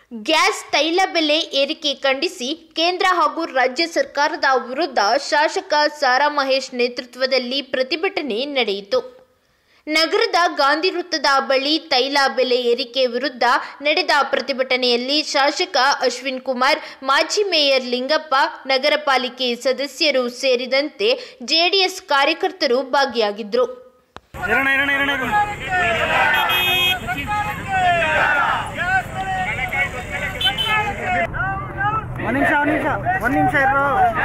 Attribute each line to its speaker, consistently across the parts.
Speaker 1: Gas ತೈಲ ಬೆಲೆ ಏರಿಕೆ ಖಂಡಿಸಿ ಕೇಂದ್ರ ಹಾಗೂ ರಾಜ್ಯ ಸರ್ಕಾರದ ವಿರುದ್ಧ ಶಾಸಕ ಸಾರಾ ಮಹೇಶ್ ನೇತೃತ್ವದಲ್ಲಿ ಪ್ರತಿಭಟನೆ ನಡೆಯಿತು ನಗರದ ಗಾಂಧಿ ವೃತ್ತದ ಬಳಿ ತೈಲ ಬೆಲೆ ಏರಿಕೆ ವಿರುದ್ಧ ನಡೆದ ಪ್ರತಿಭಟನೆಯಲ್ಲಿ ಶಾಸಕ ಅಶ್ವಿನ್ ಕುಮಾರ್ ಮಾಜಿ ಮೇಯರ್ ಲಿಂಗಪ್ಪ ನಗರ ಪಾಲಿಕೆ ಸದಸ್ಯರು ಸೇರಿದಂತೆ ಜೆಡಿಎಸ್ ಕಾರ್ಯಕರ್ತರು ಭಾಗಿಯಾಗಿದ್ದರು
Speaker 2: ಇರೋಣ ಇರೋಣ ಇರೋಣ ಇರೋಣ ಒಂದ್ ನಿಮಿಷ ಒಂದ್ ನಿಮಿಷ ಒಂದ್ ನಿಮಿಷ ಇರೋ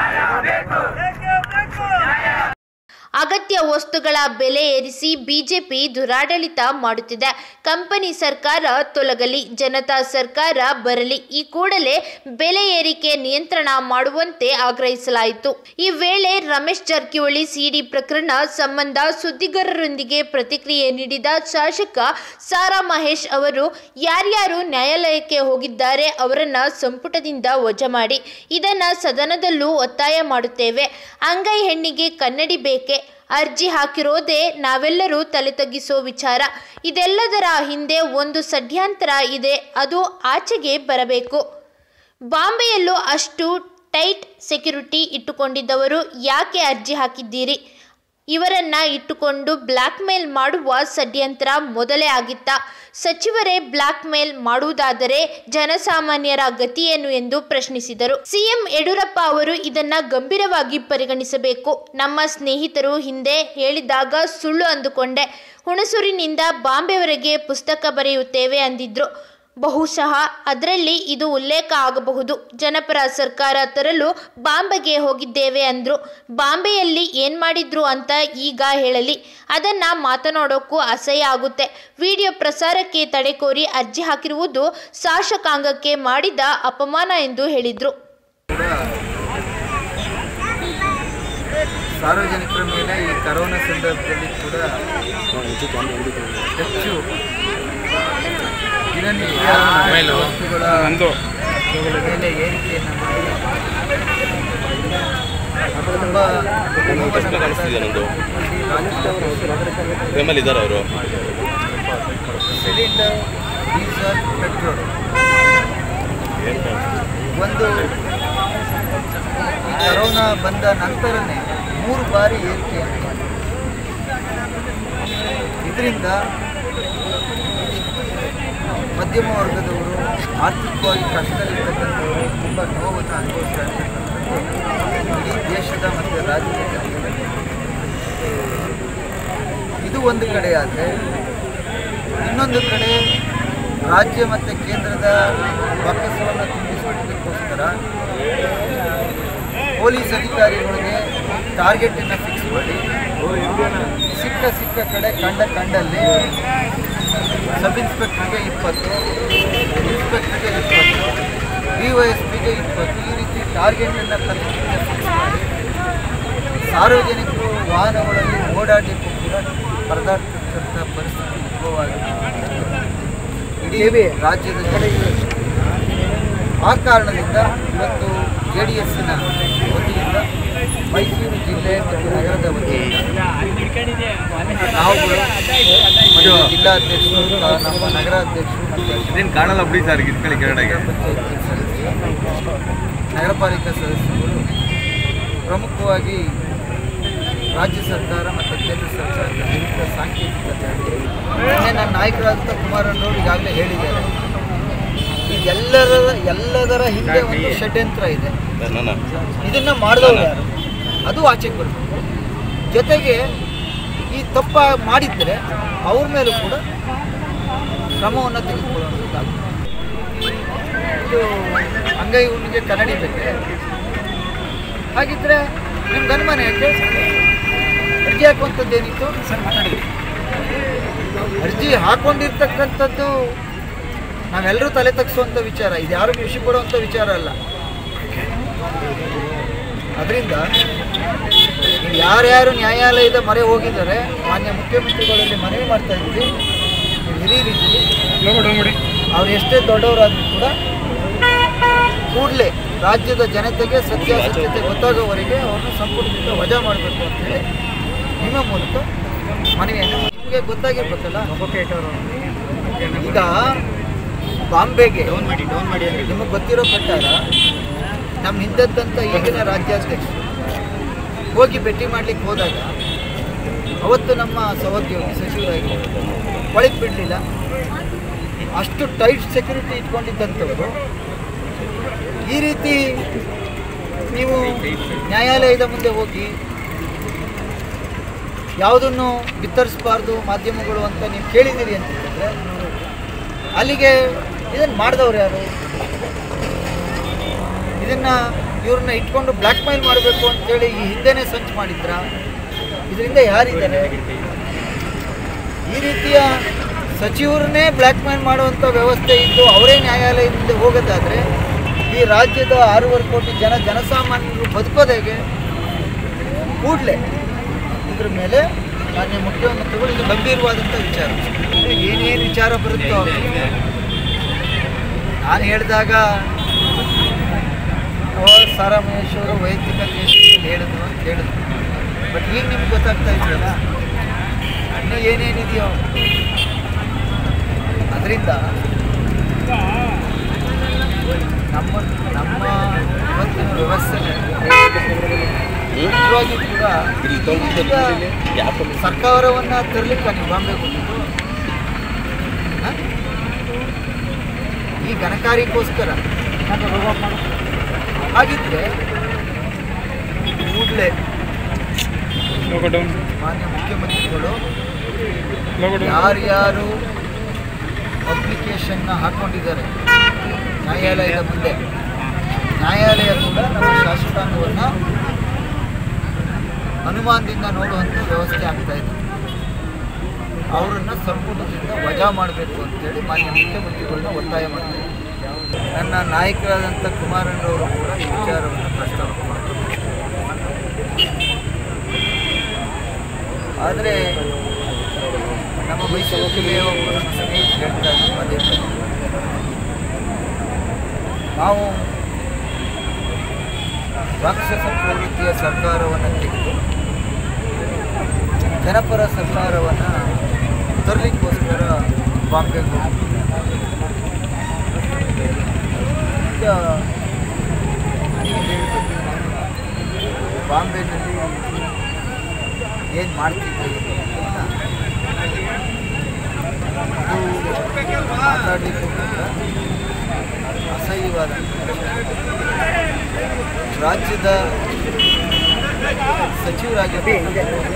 Speaker 1: ಅಗತ್ಯ ವಸ್ತುಗಳ ಬೆಲೆ ಏರಿಸಿ ಬಿಜೆಪಿ ದುರಾಡಳಿತ ಮಾಡುತ್ತಿದೆ ಕಂಪನಿ ಸರ್ಕಾರ ತೊಲಗಲಿ ಜನತಾ ಸರ್ಕಾರ ಬರಲಿ ಈ ಕೂಡಲೇ ಬೆಲೆ ಏರಿಕೆ ನಿಯಂತ್ರಣ ಮಾಡುವಂತೆ ಆಗ್ರಹಿಸಲಾಯಿತು ಈ ವೇಳೆ ರಮೇಶ್ ಜಾರಕಿಹೊಳಿ ಸಿಡಿ ಪ್ರಕರಣ ಸಂಬಂಧ ಸುದ್ದಿಗಾರರೊಂದಿಗೆ ಪ್ರತಿಕ್ರಿಯೆ ನೀಡಿದ ಶಾಸಕ ಸಾರಾ ಮಹೇಶ್ ಅವರು ಯಾರ್ಯಾರು ನ್ಯಾಯಾಲಯಕ್ಕೆ ಹೋಗಿದ್ದಾರೆ ಅವರನ್ನ ಸಂಪುಟದಿಂದ ವಜಾ ಮಾಡಿ ಇದನ್ನ ಸದನದಲ್ಲೂ ಒತ್ತಾಯ ಮಾಡುತ್ತೇವೆ ಅಂಗೈ ಹೆಣ್ಣಿಗೆ ಕನ್ನಡಿ ಬೇಕೆ ಅರ್ಜಿ ಹಾಕಿರೋದೇ ನಾವೆಲ್ಲರೂ ತಲೆ ತಗ್ಗಿಸೋ ವಿಚಾರ ಇದೆಲ್ಲದರ ಹಿಂದೆ ಒಂದು ಷಡ್ಯಂತ್ರ ಇದೆ ಅದು ಆಚೆಗೆ ಬರಬೇಕು ಬಾಂಬೆಯಲ್ಲೂ ಅಷ್ಟು ಟೈಟ್ ಸೆಕ್ಯುರಿಟಿ ಇಟ್ಟುಕೊಂಡಿದ್ದವರು ಯಾಕೆ ಅರ್ಜಿ ಹಾಕಿದ್ದೀರಿ ಇವರನ್ನ ಇಟ್ಟುಕೊಂಡು ಬ್ಲ್ಯಾಕ್ ಮೇಲ್ ಮಾಡುವ ಷಡ್ಯಂತ್ರ ಮೊದಲೇ ಆಗಿತ್ತ ಸಚಿವರೇ ಬ್ಲ್ಯಾಕ್ ಮೇಲ್ ಮಾಡುವುದಾದರೆ ಜನಸಾಮಾನ್ಯರ ಗತಿಯೇನು ಎಂದು ಪ್ರಶ್ನಿಸಿದರು ಸಿಎಂ ಯಡಿಯೂರಪ್ಪ ಅವರು ಇದನ್ನ ಗಂಭೀರವಾಗಿ ಪರಿಗಣಿಸಬೇಕು ನಮ್ಮ ಸ್ನೇಹಿತರು ಹಿಂದೆ ಹೇಳಿದಾಗ ಸುಳ್ಳು ಅಂದುಕೊಂಡೆ ಹುಣಸೂರಿನಿಂದ ಬಾಂಬೆವರೆಗೆ ಪುಸ್ತಕ ಬರೆಯುತ್ತೇವೆ ಅಂದಿದ್ರು ಬಹುಶಃ ಅದರಲ್ಲಿ ಇದು ಉಲ್ಲೇಖ ಆಗಬಹುದು ಜನಪರ ಸರ್ಕಾರ ತರಲು ಬಾಂಬೆಗೆ ಹೋಗಿದ್ದೇವೆ ಅಂದ್ರು ಬಾಂಬೆಯಲ್ಲಿ ಏನ್ ಮಾಡಿದ್ರು ಅಂತ ಈಗ ಹೇಳಲಿ ಅದನ್ನ ಮಾತನಾಡೋಕ್ಕೂ ಅಸಹ್ಯ ಆಗುತ್ತೆ ವಿಡಿಯೋ ಪ್ರಸಾರಕ್ಕೆ ತಡೆ ಕೋರಿ ಅರ್ಜಿ ಹಾಕಿರುವುದು ಶಾಸಕಾಂಗಕ್ಕೆ ಮಾಡಿದ ಅಪಮಾನ ಎಂದು ಹೇಳಿದ್ರು
Speaker 3: ಸಾರ್ವಜನಿಕರ ಮೇಲೆ ಈ ಕರೋನಾ ಸಂದರ್ಭದಲ್ಲಿ ಕೂಡ ಹೆಚ್ಚು ದಿನನಿತ್ಯ ವಸ್ತುಗಳ ಮೇಲೆ ಏರಿಕೆಯನ್ನು ಮಾಡಿ ತುಂಬ ನೋವನ್ನು
Speaker 4: ಕಾಣಿಸ್ತಿದೆ ನಂದು
Speaker 3: ರಾಜ್ಯದ
Speaker 4: ಎಮ್ಮಲ್ಲಿ ಇದ್ದಾರೆ ಅವರು
Speaker 3: ಸಿಲಿಂಡರ್ ಡೀಸೆಲ್ ಪೆಟ್ರೋಲ್ ಒಂದು ಈ ಕರೋನಾ ಬಂದ ನಂತರನೇ ಮೂರು ಬಾರಿ ಏರಿಕೆಯನ್ನು ಮಾಡಿದೆ ಇದರಿಂದ ಮಧ್ಯಮ ವರ್ಗದವರು ಆರ್ಥಿಕವಾಗಿ ಕಷ್ಟದಲ್ಲಿರ್ತಕ್ಕಂಥವರು ತುಂಬ ನೋವನ್ನು ಅನುಭವಿಸ್ತಾ ಇರ್ತಕ್ಕಂಥದ್ದು ಇಡೀ ದೇಶದ ಮತ್ತು ರಾಜ್ಯದ ಜನತೆಗೆ. ಇದು ಒಂದು ಕಡೆ ಆದರೆ ಇನ್ನೊಂದು ಕಡೆ ರಾಜ್ಯ ಮತ್ತು ಕೇಂದ್ರದ ಬೊಕ್ಕಸವನ್ನು ತುಂಬಿಸೋದಕ್ಕೋಸ್ಕರ ಪೊಲೀಸ್ ಅಧಿಕಾರಿಗಳಿಗೆ ಟಾರ್ಗೆಟನ್ನು ಫಿಕ್ಸ್ ಮಾಡಿ ಸಿಕ್ಕ ಸಿಕ್ಕ ಕಡೆ ಕಂಡ ಕಂಡಲ್ಲಿ ಸಬ್ ಇನ್ಸ್ಪೆಕ್ಟರ್ಗೆ ಇಪ್ಪತ್ತು ಇನ್ಸ್ಪೆಕ್ಟರ್ಗೆ ಇಪ್ಪತ್ತು ಡಿ ವೈ ಎಸ್ ಪಿಗೆ ಇಪ್ಪತ್ತು ಈ ರೀತಿ ಟಾರ್ಗೆಟನ್ನು ಪ್ರತಿನಿತ್ಯ ಫಿಕ್ಸ್ ಮಾಡಿ ಸಾರ್ವಜನಿಕರು ವಾಹನಗಳಲ್ಲಿ ಓಡಾಡಲಿಕ್ಕೂ ಕೂಡ ಪರದಾಡ್ತಕ್ಕಂಥ ಪರಿಸ್ಥಿತಿ ಉದ್ಭವವಾಗಿದೆ ಇಡೀ ರಾಜ್ಯದ ಜನರಿಗೆ ಆ ಕಾರಣದಿಂದ ಇವತ್ತು ಜೆ ಡಿ ಎಸ್ಸಿನ ವತಿಯಿಂದ ಮೈಸೂರು ಜಿಲ್ಲೆ ಮತ್ತು ನಗರದ ವತಿಯಿಂದ ನಾವುಗಳು ಮತ್ತು ಜಿಲ್ಲಾಧ್ಯಕ್ಷರು ತ- ನಮ್ಮ ನಗರಾಧ್ಯಕ್ಷರು ಮತ್ತು
Speaker 4: ನೀನು ಕಾಣಲ್ಲ ಬಿಡಿ ಸರ್ ಗಿಟ್ಕೊಳ್ಳಿ ಕೆರಡಾಗೆ
Speaker 3: ಪಂಚಾಯತಿ ಸದಸ್ಯರು ನಗರ ಪಾಲಿಕಾ ಸದಸ್ಯರು ಪ್ರಮುಖವಾಗಿ ರಾಜ್ಯ ಸರ್ಕಾರ ಮತ್ತು ಕೇಂದ್ರ ಸರ್ಕಾರದ ವಿರುದ್ಧ ಸಾಂಕೇತಿಕತೆ ನಿನ್ನೆ ನನ್ನ ನಾಯಕರಾದಂಥ ಕುಮಾರಣ್ಣವರು ಈಗಾಗಲೇ ಹೇಳಿದ್ದಾರೆ ಇದೆಲ್ಲರ ಎಲ್ಲದರ ಹಿಂದೆ ಒಂದು ಷಡ್ಯಂತ್ರ ಇದೆ
Speaker 4: ನನ್ನ
Speaker 3: ಇದನ್ನ ಮಾಡಿದವರು ಯಾರು ಅದು ಆಚೆಗೆ ಬರಬೇಕು ಜೊತೆಗೆ ಈ ತಪ್ಪ ಮಾಡಿದರೆ ಅವ್ರ ಮೇಲೂ ಕೂಡ ಕ್ರಮವನ್ನು ತೆಗೆದುಕೊಳ್ಳುವಂಥದ್ದಾಗುತ್ತೆ ಇದು ಅಂಗೈ ಹುಣ್ಣಿಗೆ ಕನ್ನಡಿ ಬೇಕೆ ಹಾಗಿದ್ರೆ ನಿಮ್ಗೆ ಅನುಮಾನ ಯಾಕೆ ಅರ್ಜಿ ಹಾಕುವಂಥದ್ದು ಏನಿತ್ತು ಅರ್ಜಿ ಹಾಕೊಂಡಿರ್ತಕ್ಕಂಥದ್ದು ನಾವೆಲ್ಲರೂ ತಲೆ ತಗ್ಸುವಂಥ ವಿಚಾರ ಇದು ಯಾರು ಖುಷಿ ಪಡುವಂಥ ವಿಚಾರ ಅಲ್ಲ ಅದರಿಂದ ನೀವು ಯಾರ್ಯಾರು ನ್ಯಾಯಾಲಯದ ಮೊರೆ ಹೋಗಿದ್ದಾರೆ ಮಾನ್ಯ ಮುಖ್ಯಮಂತ್ರಿಗಳಲ್ಲಿ ಮನವಿ ಮಾಡ್ತಾ ಇದ್ದೀವಿ ನೀವು ಹಿರಿಯರಿದ್ದೀವಿ ಅವ್ರು ಎಷ್ಟೇ ದೊಡ್ಡವರಾದರೂ ಕೂಡ ಕೂಡಲೇ ರಾಜ್ಯದ ಜನತೆಗೆ ಸತ್ಯಾಸತ್ಯತೆ ಗೊತ್ತಾಗೋವರೆಗೆ ಅವ್ರನ್ನ ಸಂಪುಟದಿಂದ ವಜಾ ಮಾಡಬೇಕು ಅಂತೇಳಿ ನಿಮ್ಮ ಮೂಲಕ ಮನವಿಯನ್ನು ನಿಮಗೆ ಗೊತ್ತಾಗಿರ್ಬೇಕಲ್ಲ ಈಗ ಬಾಂಬೆಗೆ ನಿಮಗೆ ಗೊತ್ತಿರೋ ಪ್ರಕಾರ ನಮ್ಮ ಹಿಂದದ್ದಂಥ ಈಗಿನ ರಾಜ್ಯಾಧ್ಯಕ್ಷರು ಹೋಗಿ ಭೇಟಿ ಮಾಡ್ಲಿಕ್ಕೆ ಹೋದಾಗ ಅವತ್ತು ನಮ್ಮ ಸಹೋದ್ಯೋಗಿ ಸಚಿವರಾಗಿ ಒಳಗೆ ಬಿಡಲಿಲ್ಲ ಅಷ್ಟು ಟೈಟ್ ಸೆಕ್ಯೂರಿಟಿ ಇಟ್ಕೊಂಡಿದ್ದಂಥವರು ಈ ರೀತಿ ನೀವು ನ್ಯಾಯಾಲಯದ ಮುಂದೆ ಹೋಗಿ ಯಾವುದನ್ನು ಬಿತ್ತರಿಸಬಾರ್ದು ಮಾಧ್ಯಮಗಳು ಅಂತ ನೀವು ಕೇಳಿದ್ದೀರಿ ಅಂತ ಹೇಳಿದ್ರೆ ಅಲ್ಲಿಗೆ ಇದನ್ನು ಮಾಡಿದವ್ರು ಯಾರು ಇದನ್ನ ಇವ್ರನ್ನ ಇಟ್ಕೊಂಡು ಬ್ಲ್ಯಾಕ್ ಮೇಲ್ ಮಾಡಬೇಕು ಅಂತೇಳಿ ಈ ಹಿಂದೆನೇ ಸಂಚು ಮಾಡಿದ್ರ ಇದರಿಂದ ಯಾರಿದ್ದಾರೆ ಈ ರೀತಿಯ ಸಚಿವರನ್ನೇ ಬ್ಲ್ಯಾಕ್ ಮೇಲ್ ಮಾಡುವಂಥ ವ್ಯವಸ್ಥೆ ಇದ್ದು ಅವರೇ ನ್ಯಾಯಾಲಯದ ಮುಂದೆ ಹೋಗೋದಾದ್ರೆ ಈ ರಾಜ್ಯದ ಆರೂವರೆ ಕೋಟಿ ಜನ ಜನಸಾಮಾನ್ಯರು ಬದುಕೋದು ಹೇಗೆ ಕೂಡಲೇ ಇದ್ರ ಮೇಲೆ ಮಾನ್ಯ ಮುಖ್ಯಮಂತ್ರಿಗಳು ಇದು ಗಂಭೀರವಾದಂಥ ವಿಚಾರ ಇದು ಏನೇನು ವಿಚಾರ ಬರುತ್ತೋ ನಾನು ಹೇಳಿದಾಗ ಓ ಸಾರಾ ಮಹೇಶ್ ಅವರು ವೈಯಕ್ತಿಕ ದ್ವೇಷದಲ್ಲಿ ಹೇಳಿದ್ರು ಅಂತ ಹೇಳಿದ್ರು ಬಟ್ ಈಗ ನಿಮ್ಗೆ ಗೊತ್ತಾಗ್ತಾ ಇದೆಯಲ್ಲ ಇನ್ನೂ ಏನೇನಿದೆಯೋ ಅದರಿಂದ ನಮ್ಮ ನಮ್ಮ ಇವತ್ತಿನ ವ್ಯವಸ್ಥೆ ನಿಜವಾಗಿಯೂ ಕೂಡ ಈಗ ಸರ್ಕಾರವನ್ನು ತರಲಿಕ್ಕೆ ನೀವು ಬಾಂಬೆಗೆ ಹೋಗಿದ್ದು ಹ? ಈ ಘನಕಾರ್ಯಕ್ಕೋಸ್ಕರ ಹಾಗಿದ್ರೆ ಕೂಡಲೇ ಮಾನ್ಯ ಮುಖ್ಯಮಂತ್ರಿಗಳು ಯಾರ್ಯಾರು ಅಪ್ಲಿಕೇಶನ್ನ ಹಾಕೊಂಡಿದ್ದಾರೆ ನ್ಯಾಯಾಲಯದ ಮುಂದೆ ನ್ಯಾಯಾಲಯ ಕೂಡ ನಮ್ಮ ಶಾಸಕಾಂಗವನ್ನು ಅನುಮಾನದಿಂದ ನೋಡುವಂಥ ವ್ಯವಸ್ಥೆ ಆಗ್ತಾ ಇದೆ ಅವರನ್ನು ಸಂಪುಟದಿಂದ ವಜಾ ಮಾಡಬೇಕು ಅಂತೇಳಿ ಮಾನ್ಯ ಮುಖ್ಯಮಂತ್ರಿಗಳನ್ನ ಒತ್ತಾಯ ಮಾಡ್ತಾರೆ ನನ್ನ ನಾಯಕರಾದಂಥ ಕುಮಾರಣ್ಣವರು ಕೂಡ ಈ ವಿಚಾರವನ್ನು ಪ್ರಸ್ತಾಪ ಮಾಡ್ತಾರೆ ಆದರೆ ನಮ್ಮ ಮೈಸೂರು ಜಿಲ್ಲೆಯ ಒಬ್ಬ ನಮ್ಮ ಸ್ನೇಹಿತರು ಹೇಳ್ತಾ ಇದ್ರು ಪದೇ ಪದೇ ನಾವು ರಾಕ್ಷಸ ಪ್ರವೃತ್ತಿಯ ಸರ್ಕಾರವನ್ನು ತೆಗೆದು ಜನಪರ ಸರ್ಕಾರವನ್ನು ತರಲಿಕ್ಕೋಸ್ಕರ ಬಾಂಬೆಗೆ ಹೋಗ್ತೀವಿ ಈಗ ನೀವು ಹೇಳ್ಬೇಕು, ಬಾಂಬೆನಲ್ಲಿ ಏನು ಮಾಡ್ತಿದ್ದೀವಿ ಅದು ಮಾತಾಡಲಿಕ್ಕೆ ಕೂಡ ಅಸಹ್ಯವಾದ ರಾಜ್ಯದ ಸಚಿವರಾಗಿರ್ಬೇಕು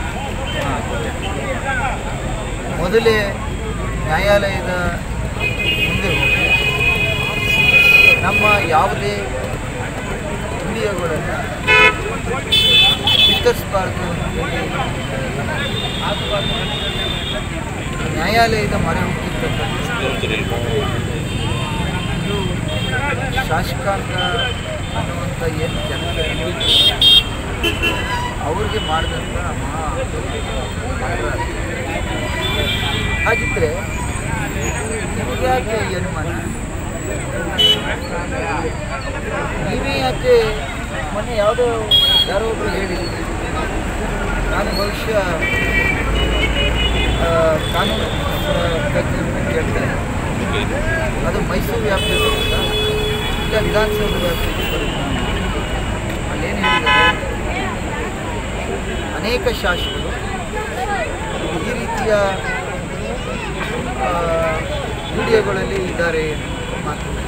Speaker 3: ಮೊದಲೇ ನ್ಯಾಯಾಲಯದ ಮುಂದೆ ಹೋಗಿ ನಮ್ಮ ಯಾವುದೇ ವಿಡಿಯೋಗಳನ್ನು ಬಿತ್ತರಿಸಬಾರ್ದು ನ್ಯಾಯಾಲಯದ ಮೊರೆ ಹೋಗಿರ್ತಕ್ಕಂಥ ಇದು ಶಾಸಕಾಂಗ ಅನ್ನುವಂಥ ಏನು ಜನತೆ ಅವ್ರಿಗೆ ಮಾಡಿದಂಥ ಮಹಾ ಅಪರಾಧ. ಹಾಗಿದ್ರೆ ನಿಮಗೆ ಯಾಕೆ ಈ ಅನುಮಾನ ನೀವೇ ಯಾಕೆ ಮೊನ್ನೆ ಯಾವುದೋ ಯಾರೋ ಒಬ್ರು ಹೇಳಿದ್ರು ನಾನು ಬಹುಶಃ ಆ, ಕಾನೂನು ತಜ್ಞರನ್ನ ಕೇಳ್ತೇನೆ ಅದು ಮೈಸೂರು ವ್ಯಾಪ್ತಿಯಲ್ಲಿ ಬರುತ್ತಾ ಇಲ್ಲ ವಿಧಾನಸೌಧ ವ್ಯಾಪ್ತಿಯಲ್ಲಿ ಬರುತ್ತಾ ಅಲ್ಲೇನು ಹೇಳಿದ್ದಾರೆ ಅನೇಕ ಶಾಸಕರು ಈ ರೀತಿಯ ಆ, ವಿಡಿಯೋಗಳಲ್ಲಿ ಇದ್ದಾರೆ ಅನ್ನೋ ಮಾತನ್ನು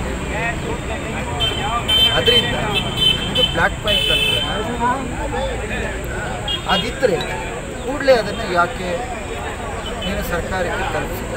Speaker 3: ಅದರಿಂದ ಇದು ಬ್ಲ್ಯಾಕ್ ಪಾಯಿಂಟ್ ಅಂತ ಅದಿದ್ದರೆ ಕೂಡಲೇ ಅದನ್ನು ಯಾಕೆ ನೀನು ಸರ್ಕಾರಕ್ಕೆ ತಲುಪಿಸಿಲ್ಲ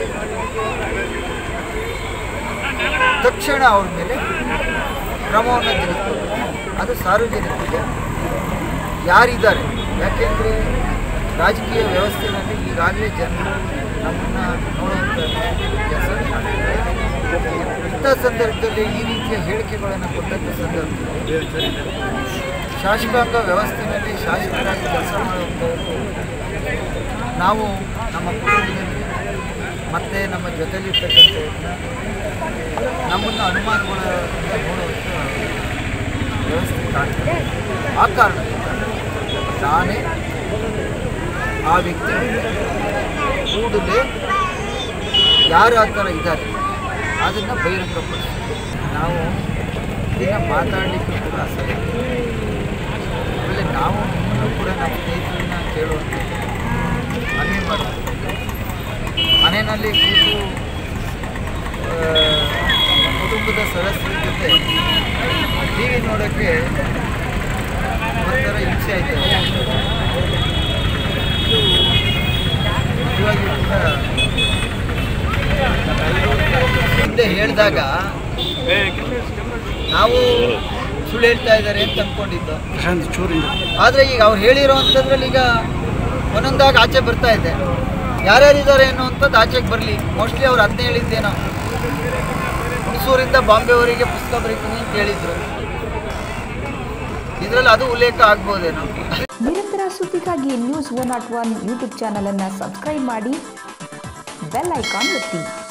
Speaker 3: ತಕ್ಷಣ ಅವ್ರ ಮೇಲೆ ಕ್ರಮವನ್ನು ತೆಗೆದುಕೊಂಡು ಅದು ಸಾರ್ವಜನಿಕರಿಗೆ ಯಾರಿದ್ದಾರೆ ಯಾಕೆಂದರೆ ರಾಜಕೀಯ ವ್ಯವಸ್ಥೆಯಲ್ಲಿ ಈಗಾಗಲೇ ಜನರು ನಮ್ಮನ್ನು ನೋಡುವಂಥ ಕೆಲಸ ಮಾಡಿದ್ದಾರೆ ಇಂಥ ಸಂದರ್ಭದಲ್ಲಿ ಈ ರೀತಿಯ ಹೇಳಿಕೆಗಳನ್ನು ಕೊಟ್ಟಂಥ ಸಂದರ್ಭದಲ್ಲಿ ಶಾಸಕಾಂಗ ವ್ಯವಸ್ಥೆಯಲ್ಲಿ ಶಾಸಕರಾಗಿ ಕೆಲಸ ಮಾಡುವಂಥವರು ನಾವು ನಮ್ಮ ಕುಟುಂಬದಲ್ಲಿ ಮತ್ತು ನಮ್ಮ ಜೊತೆಲಿರ್ತಕ್ಕಂಥವ್ರನ್ನ ನಮ್ಮನ್ನು ಅನುಮಾನಗಳಿಂದ ನೋಡುವಂಥ ವ್ಯವಸ್ಥೆ ಕಾಣ್ತದೆ ಆ ಕಾರಣದಿಂದ ನಾನೇ ಆ ವ್ಯಕ್ತಿ ಕೂಡಲೇ ಯಾರು ಆ ಥರ ಇದ್ದಾರೆ ಅದನ್ನು ಬಹಿರಂಗಪಡಿಸ್ತೀವಿ ನಾವು ದಿನ ಮಾತಾಡಲಿಕ್ಕೆ ಕೂಡ ಅಸಹ್ಯ ಆಮೇಲೆ ನಾವು ಇನ್ನೂ ಕೂಡ ನಮ್ಮ ಸ್ನೇಹಿತರನ್ನ ಕೇಳುವಂಥದ್ದು ಮನವಿ ಮಾಡುವಂಥದ್ದು ಮನೆಯಲ್ಲಿ ಕೂತು ಆ, ಕುಟುಂಬದ ಸದಸ್ಯರ ಜೊತೆ ಟಿ ವಿ ನೋಡೋಕ್ಕೆ ಒಂಥರ ಹಿಂಸೆ ಆಯ್ತದೆ ನಿಜವಾಗಿಯೂ ಕೂಡ ಹಿಂದೆ ಹೇಳಿದಾಗ ನಾವು ಸುಳ್ಳು ಹೇಳ್ತಾ ಇದ್ದಾರೆ ಅಂತ ಅಂದ್ಕೊಂಡಿದ್ದು
Speaker 2: ಪ್ರಶಾಂತ್ ಚೂರಿಂದ
Speaker 3: ಆದರೆ ಈಗ ಅವ್ರು ಹೇಳಿರೋ ಅಂಥದ್ರಲ್ಲಿ ಈಗ ಒಂದೊಂದಾಗಿ ಆಚೆ ಬರ್ತಾ ಇದೆ ಯಾರ್ಯಾರಿದ್ದಾರೆ ಅನ್ನುವಂಥದ್ದು ಆಚೆಗೆ ಬರಲಿ ಮೋಸ್ಟ್ಲಿ ಅವ್ರು ಅದನ್ನೇ ಹೇಳಿದ್ದೇನೋ ಹುಣಸೂರಿಂದ ಬಾಂಬೆವರೆಗೆ ಪುಸ್ತಕ ಬರೀತೀನಿ ಅಂತ ಹೇಳಿದ್ರು ಇದರಲ್ಲಿ ಅದು ಉಲ್ಲೇಖ ಆಗ್ಬೋದೇನೋ
Speaker 5: ನಿರಂತರ ಸುದ್ದಿಗಾಗಿ news one nought one YouTube ಚಾನಲನ್ನು ಸಬ್ಸ್ಕ್ರೈಬ್ ಮಾಡಿ ಬೆಲ್ ಐಕಾನ್ ಒತ್ತಿ